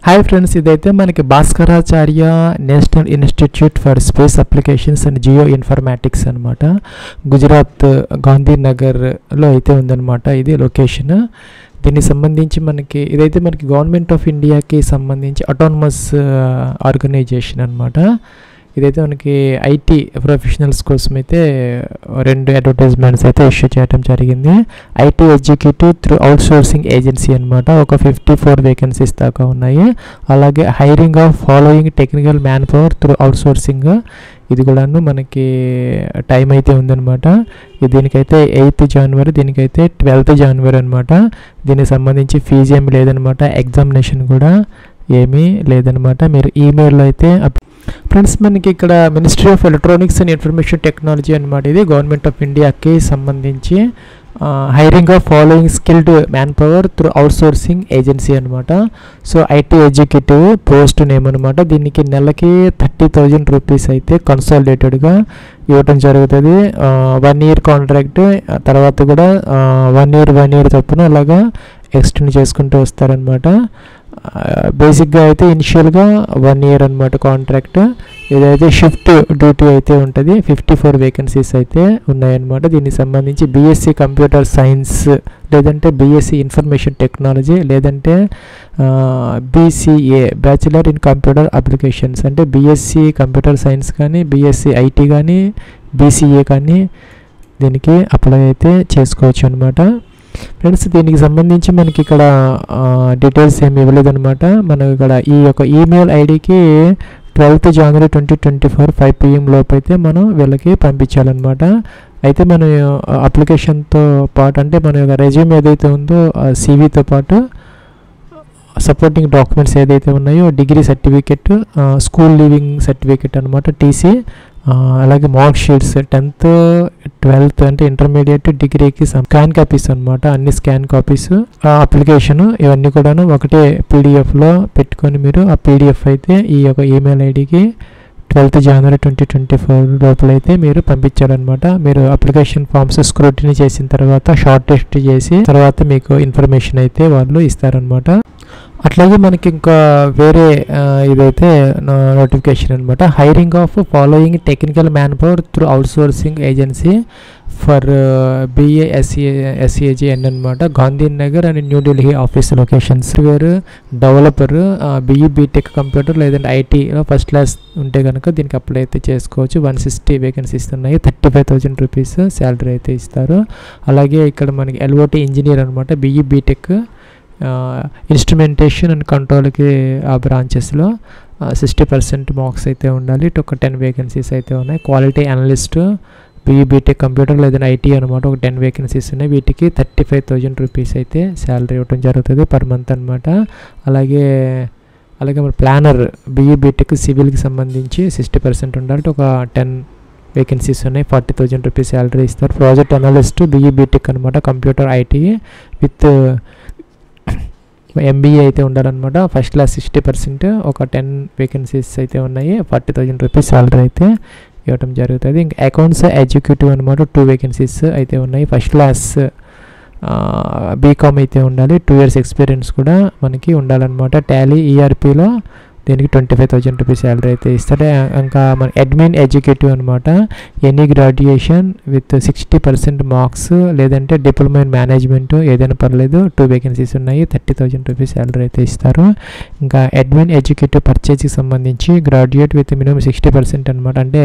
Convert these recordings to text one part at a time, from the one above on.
hi friends ఇదైతే మనకి Bhaskaracharya national institute for space applications and geo informatics అనమాట గుజరాత్ గాంధీనగర్లో అయితే ఉందన్నమాట ఇది లొకేషన్ దీనికి సంబంధించి మనకి ఇదైతే మనకి గవర్నమెంట్ ఆఫ్ ఇండియాకి సంబంధించి అటానమస్ ఆర్గనైజేషన్ అనమాట ఇదైతే మనకి ఐటీ ప్రొఫెషనల్స్ కోసం అయితే రెండు అడ్వర్టైజ్మెంట్స్ అయితే ఇష్యూ చేయడం జరిగింది IT executive through outsourcing agency అనమాట ఒక ఫిఫ్టీ ఫోర్ వేకెన్సీస్ దాకా ఉన్నాయి అలాగే hiring of following technical manpower through outsourcing ఇది కూడాను మనకి టైం అయితే ఉందన్నమాట దీనికైతే ఎయిత్ జనవరి దీనికైతే ట్వెల్త్ జనవరి అనమాట దీనికి సంబంధించి ఫీజు ఏమి లేదనమాట ఎగ్జామినేషన్ కూడా ఏమీ లేదనమాట మీరు ఈమెయిల్లో అయితే ఫ్రెండ్స్ మనకి ఇక్కడ ministry of electronics and information technology అనమాట ఇది గవర్నమెంట్ ఆఫ్ ఇండియాకి సంబంధించి hiring of following skilled manpower through outsourcing agency అనమాట so IT executive post name అనమాట దీనికి నెలకి థర్టీ థౌజండ్ రూపీస్ అయితే కన్సాలిడేటెడ్గా ఇవ్వటం జరుగుతుంది వన్ ఇయర్ కాంట్రాక్ట్ తర్వాత కూడా వన్ ఇయర్ వన్ ఇయర్ చొప్పున అలాగా ఎక్స్టెండ్ చేసుకుంటూ వస్తారనమాట బేసిక్గా అయితే ఇనిషియల్గా వన్ ఇయర్ అనమాట కాంట్రాక్ట్ ఇదైతే షిఫ్ట్ డ్యూటీ అయితే ఉంటుంది ఫిఫ్టీ ఫోర్ వేకెన్సీస్ అయితే ఉన్నాయన్నమాట దీనికి సంబంధించి బీఎస్సీ కంప్యూటర్ సైన్స్ లేదంటే బీఎస్సీ ఇన్ఫర్మేషన్ టెక్నాలజీ లేదంటే BCA bachelor in computer applications అంటే బీఎస్సీ కంప్యూటర్ సైన్స్ కానీ బీఎస్సీ ఐటీ కానీ బీసీఏ కానీ దీనికి అప్లై అయితే చేసుకోవచ్చు అనమాట ఫ్రెండ్స్ దీనికి సంబంధించి మనకి ఇక్కడ డీటెయిల్స్ ఏమి ఇవ్వలేదు అనమాట మనం ఇక్కడ ఈ యొక్క ఈమెయిల్ ఐడికి ట్వెల్త్ జనవరి twenty twenty four five PM లోపు అయితే మనం వీళ్ళకి పంపించాలన్నమాట అయితే మన అప్లికేషన్తో పాటు అంటే మన యొక్క రెజ్యూమ్ ఏదైతే ఉందో సీవీతో పాటు సపోర్టింగ్ డాక్యుమెంట్స్ ఏదైతే ఉన్నాయో degree certificate school leaving certificate అనమాట టీసీ అలాగే మార్క్ షీట్స్ టెన్త్ ట్వెల్త్ అంటే ఇంటర్మీడియట్ డిగ్రీకి స్కాన్ కాపీస్ అనమాట అన్ని స్కాన్ కాపీస్ అప్లికేషన్ ఇవన్నీ కూడాను ఒకటే పీడిఎఫ్లో పెట్టుకొని మీరు ఆ పీడిఎఫ్ అయితే ఈ యొక్క ఈమెయిల్ ఐడికి ట్వెల్త్ జనవరి ట్వంటీ ట్వంటీ ఫోర్ లోపల అయితే మీరు పంపించారనమాట మీరు అప్లికేషన్ ఫామ్స్ స్క్రూటినీ చేసిన తర్వాత షార్ట్ టెస్ట్ చేసి తర్వాత మీకు ఇన్ఫర్మేషన్ అయితే వాళ్ళు ఇస్తారనమాట అట్లాగే మనకి ఇంకా వేరే ఇదైతే నోటిఫికేషన్ అనమాట hiring of following technical manpower through outsourcing agency for బిఏ ఎస్సీ ఎస్సీఏజిఎన్ అనమాట Gandhinagar and New Delhi office locations వేరు డెవలపర్ బిఈ బీటెక్ కంప్యూటర్ లేదంటే ఐటీలో ఫస్ట్ క్లాస్ ఉంటే కనుక దీనికి అప్లై అయితే చేసుకోవచ్చు వన్ సిక్స్టీ వేకెన్సీస్ ఉన్నాయి thirty five thousand rupees salary అయితే ఇస్తారు అలాగే ఇక్కడ మనకి ఎల్ఓటీ ఇంజనీర్ అనమాట బిఈ బీటెక్ ఇన్స్ట్రుమెంటేషన్ అండ్ కంట్రోల్కి ఆ బ్రాంచెస్లో సిక్స్టీ పర్సెంట్ మార్క్స్ అయితే ఉండాలి ఒక టెన్ వేకెన్సీస్ అయితే ఉన్నాయి quality analyst BE BTech computer లేదంటే ఐటీ అనమాట ఒక టెన్ వేకెన్సీస్ ఉన్నాయి వీటికి థర్టీ ఫైవ్ థౌజండ్ రూపీస్ అయితే శాలరీ ఇవ్వడం జరుగుతుంది పర్ మంత్ అనమాట అలాగే అలాగే మన ప్లానర్ బీఈ బీటెక్ సివిల్కి సంబంధించి సిక్స్టీ పర్సెంట్ ఉండాలి ఒక టెన్ వేకెన్సీస్ ఉన్నాయి ఫార్టీ థౌజండ్ రూపీస్ శాలరీ ఇస్తారు ప్రాజెక్ట్ అనలిస్ట్ బీఈ బీటెక్ అనమాట కంప్యూటర్ ఐటీ విత్ ఎంబీఏ అయితే ఉండాలన్నమాట ఫస్ట్ క్లాస్ సిక్స్టీ పర్సెంట్ ఒక టెన్ వేకెన్సీస్ అయితే ఉన్నాయి ఫార్టీ థౌజండ్ రూపీస్ సాలరీ అయితే ఇవ్వడం జరుగుతుంది ఇంకా అకౌంట్స్ ఎగ్జిక్యూటివ్ అనమాట టూ వేకెన్సీస్ అయితే ఉన్నాయి ఫస్ట్ క్లాస్ బీకామ్ అయితే ఉండాలి టూ ఇయర్స్ ఎక్స్పీరియన్స్ కూడా మనకి ఉండాలన్నమాట టాలీ ఈఆర్పీలో దీనికి twenty five thousand rupees salary అయితే ఇస్తారు ఇంకా మన అడ్మిన్ ఎడ్యుకేటివ్ అనమాట any graduation with sixty percent marks లేదంటే డిప్లొమా ఇన్ మేనేజ్మెంట్ ఏదైనా పర్లేదు టూ వేకెన్సీస్ ఉన్నాయి థర్టీ థౌజండ్ రూపీస్ శాలరీ అయితే ఇస్తారు ఇంకా అడ్మిన్ ఎడ్యుకేటివ్ పర్చేజ్కి సంబంధించి graduate with minimum sixty percent అనమాట అంటే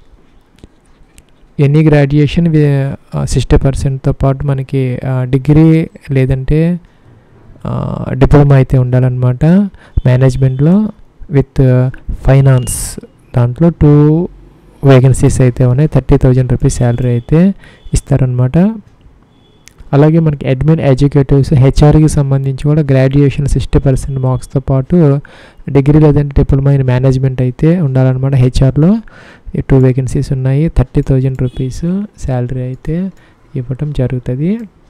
ఎనీ గ్రాడ్యుయేషన్ సిక్స్టీ పర్సెంట్తో పాటు మనకి డిగ్రీ లేదంటే డిప్లొమా అయితే ఉండాలన్నమాట మేనేజ్మెంట్లో విత్ ఫైనాన్స్ దాంట్లో టూ వేకెన్సీస్ అయితే ఉన్నాయి థర్టీ థౌజండ్ రూపీస్ శాలరీ అయితే ఇస్తారనమాట అలాగే మనకి అడ్మిన్ ఎడ్యుకేటివ్స్ హెచ్ఆర్కి సంబంధించి కూడా గ్రాడ్యుయేషన్ సిక్స్టీ పర్సెంట్ మార్క్స్తో పాటు డిగ్రీ లేదంటే డిప్లొమా ఇన్ మేనేజ్మెంట్ అయితే ఉండాలన్నమాట హెచ్ఆర్లో టూ వేకెన్సీస్ ఉన్నాయి థర్టీ థౌజండ్ రూపీస్ శాలరీ అయితే ఇవ్వటం జరుగుతుంది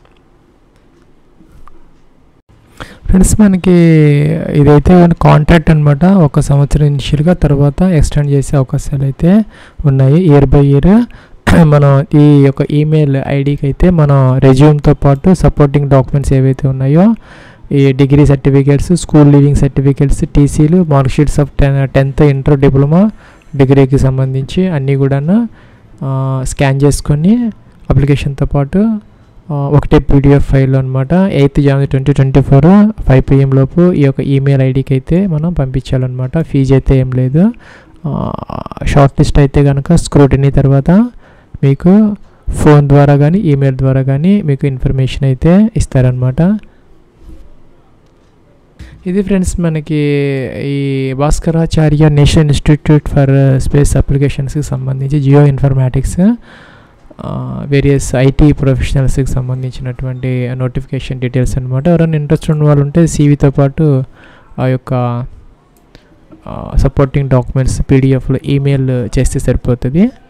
ఫ్రెండ్స్ మనకి ఇదైతే కాంట్రాక్ట్ అనమాట ఒక సంవత్సరం ఇనిషియల్గా తర్వాత ఎక్స్టెండ్ చేసే అవకాశాలు అయితే ఉన్నాయి ఇయర్ బై ఇయర్ మనం ఈ యొక్క ఈమెయిల్ ఐడికి అయితే మన రెజ్యూమ్తో పాటు సపోర్టింగ్ డాక్యుమెంట్స్ ఏవైతే ఉన్నాయో ఈ degree certificates school leaving certificates టీసీలు mark sheets of ten tenth inter diploma డిగ్రీకి సంబంధించి అన్నీ కూడా స్కాన్ చేసుకొని అప్లికేషన్తో పాటు ఆ, ఒకటే పీడిఎఫ్ ఫైల్ అనమాట ఎయిత్ జనవరి twenty twenty four five PM లోపు ఈ యొక్క ఈమెయిల్ ఐడికి అయితే మనం పంపించాలన్నమాట ఫీజు అయితే ఏం లేదు షార్ట్ లిస్ట్ అయితే కనుక స్క్రూటినీ తర్వాత మీకు ఫోన్ ద్వారా కానీ ఈమెయిల్ ద్వారా కానీ మీకు ఇన్ఫర్మేషన్ అయితే ఇస్తారనమాట ఇది ఫ్రెండ్స్ మనకి ఈ Bhaskaracharya national institute for space అప్లికేషన్స్కి సంబంధించి జియో ఇన్ఫర్మాటిక్స్ వేరియస్ ఐటీ ప్రొఫెషనల్స్కి సంబంధించినటువంటి నోటిఫికేషన్ డీటెయిల్స్ అనమాట ఎవరైనా ఇంట్రెస్ట్ ఉన్న వాళ్ళు ఉంటే సీవీతో పాటు ఆ యొక్క సపోర్టింగ్ డాక్యుమెంట్స్ పీడిఎఫ్లో ఈమెయిల్ చేస్తే సరిపోతుంది